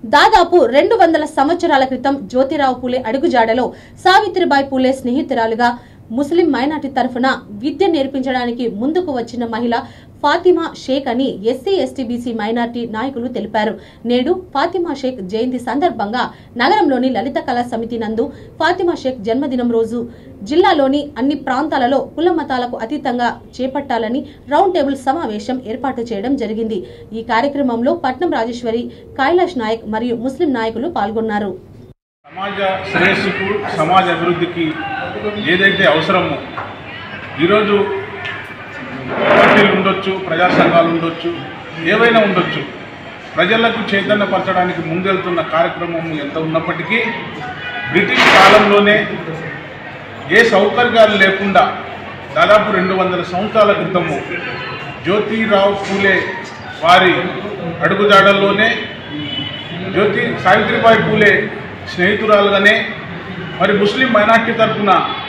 దాదాపు రెండు వందల సంవత్సరాల క్రితం జ్యోతిరావు పూలే అడుగుజాడలో సావిత్రిబాయి పూలే స్నేహితురాలుగా ముస్లిం మైనార్టీ తరఫున విద్య నేర్పించడానికి ముందుకు వచ్చిన మహిళ ఫాతిమా షేక్ అని ఎస్సీ ఎస్టీ బీసీ మైనార్టీ నాయకులు తెలిపారు నేడు ఫాతిమా షేక్ జయంతి సందర్భంగా నగరంలోని లలిత కళా సమితి నందు ఫాతిమా షేక్ జన్మదినం రోజు జిల్లాలోని అన్ని ప్రాంతాలలో కుల మతాలకు అతీతంగా చేపట్టాలని రౌండ్ టేబుల్ సమావేశం ఏర్పాటు చేయడం జరిగింది ఈ కార్యక్రమంలో పట్నం రాజేశ్వరి కైలాష్ నాయక్ మరియు ముస్లిం నాయకులు పాల్గొన్నారు సమాజ శ్రేయస్సుకు సమాజ అభివృద్ధికి ఏదైతే అవసరమో ఈరోజు పార్టీలు ఉండొచ్చు ప్రజా సంఘాలు ఉండొచ్చు ఏవైనా ఉండొచ్చు ప్రజలకు చైతన్యపరచడానికి ముందెళ్తున్న కార్యక్రమం ఎంత ఉన్నప్పటికీ బ్రిటిష్ కాలంలోనే ఏ సౌకర్యాలు లేకుండా దాదాపు రెండు వందల సంవత్సరాల క్రితము జ్యోతిరావు పూలే వారి అడుగుజాడల్లోనే జ్యోతి సావిత్రిబాయి పూలే స్నేహితురాలుగానే మరి ముస్లిం మైనార్టీ తరఫున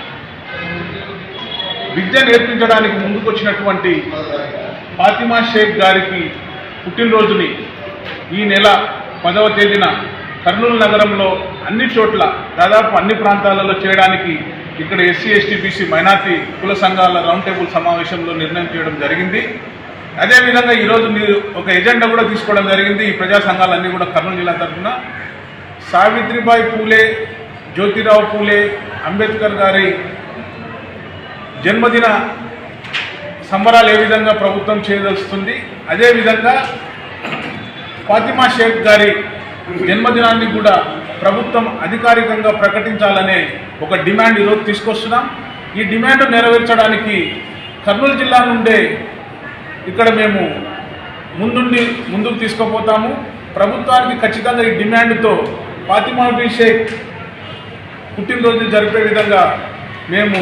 విద్య నేర్పించడానికి ముందుకొచ్చినటువంటి ఫాతిమా షేక్ గారికి పుట్టినరోజుని ఈ నెల పదవ తేదీన కర్నూలు నగరంలో అన్ని చోట్ల దాదాపు అన్ని ప్రాంతాలలో చేయడానికి ఇక్కడ ఎస్సీ ఎస్టీ బీసీ మైనార్టీ కుల సంఘాల రౌండ్ టేబుల్ సమావేశంలో నిర్ణయం చేయడం జరిగింది అదేవిధంగా ఈరోజు మీరు ఒక ఎజెండా కూడా తీసుకోవడం జరిగింది ఈ ప్రజా సంఘాలన్నీ కూడా కర్నూలు జిల్లా తరఫున సావిత్రిబాయి పూలే జ్యోతిరావు పూలే అంబేద్కర్ గారి జన్మదిన సంబరాలు ఏ విధంగా ప్రభుత్వం చేయదలుస్తుంది అదేవిధంగా ఫాతిమా షేక్ గారి జన్మదినాన్ని కూడా ప్రభుత్వం అధికారికంగా ప్రకటించాలనే ఒక డిమాండ్ ఈరోజు తీసుకొస్తున్నాం ఈ డిమాండ్ నెరవేర్చడానికి కర్నూలు జిల్లా నుండే ఇక్కడ మేము ముందుండి ముందుకు తీసుకుపోతాము ప్రభుత్వానికి ఖచ్చితంగా ఈ డిమాండ్తో ఫాతిమా బి షేక్ పుట్టినరోజు జరిపే విధంగా మేము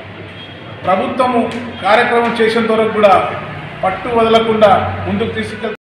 ప్రభుత్వము కార్యక్రమం చేసేంత వరకు కూడా పట్టు వదలకుండా ముందుకు తీసుకెళ్తాం